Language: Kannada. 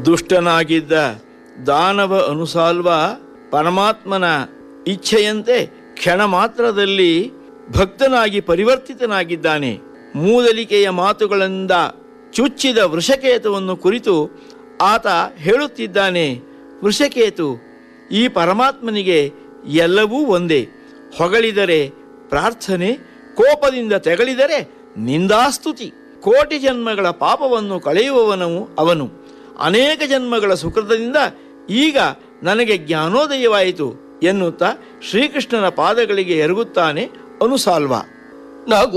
ದುಷ್ಟನಾಗಿದ್ದ ದಾನವ ಅನುಸಾಲ್ವ ಪರಮಾತ್ಮನ ಇಚ್ಛೆಯಂತೆ ಕ್ಷಣ ಮಾತ್ರದಲ್ಲಿ ಭಕ್ತನಾಗಿ ಪರಿವರ್ತಿತನಾಗಿದ್ದಾನೆ ಮೂದಲಿಕೆಯ ಮಾತುಗಳಿಂದ ಚುಚ್ಚಿದ ವೃಷಕೇತುವನ್ನು ಕುರಿತು ಆತ ಹೇಳುತ್ತಿದ್ದಾನೆ ವೃಷಕೇತು ಈ ಪರಮಾತ್ಮನಿಗೆ ಎಲ್ಲವೂ ಒಂದೇ ಹೊಗಳಿದರೆ ಪ್ರಾರ್ಥನೆ ಕೋಪದಿಂದ ತೆಗಳಿದರೆ ನಿಂದಾಸ್ತುತಿ ಕೋಟಿ ಜನ್ಮಗಳ ಪಾಪವನ್ನು ಕಳೆಯುವವನು ಅವನು ಅನೇಕ ಜನ್ಮಗಳ ಸುಕೃತದಿಂದ ಈಗ ನನಗೆ ಜ್ಞಾನೋದಯವಾಯಿತು ಎನ್ನುತ್ತಾ ಶ್ರೀಕೃಷ್ಣನ ಪಾದಗಳಿಗೆ ಎರಗುತ್ತಾನೆ ಅನುಸಾಲ್ವ ನಗು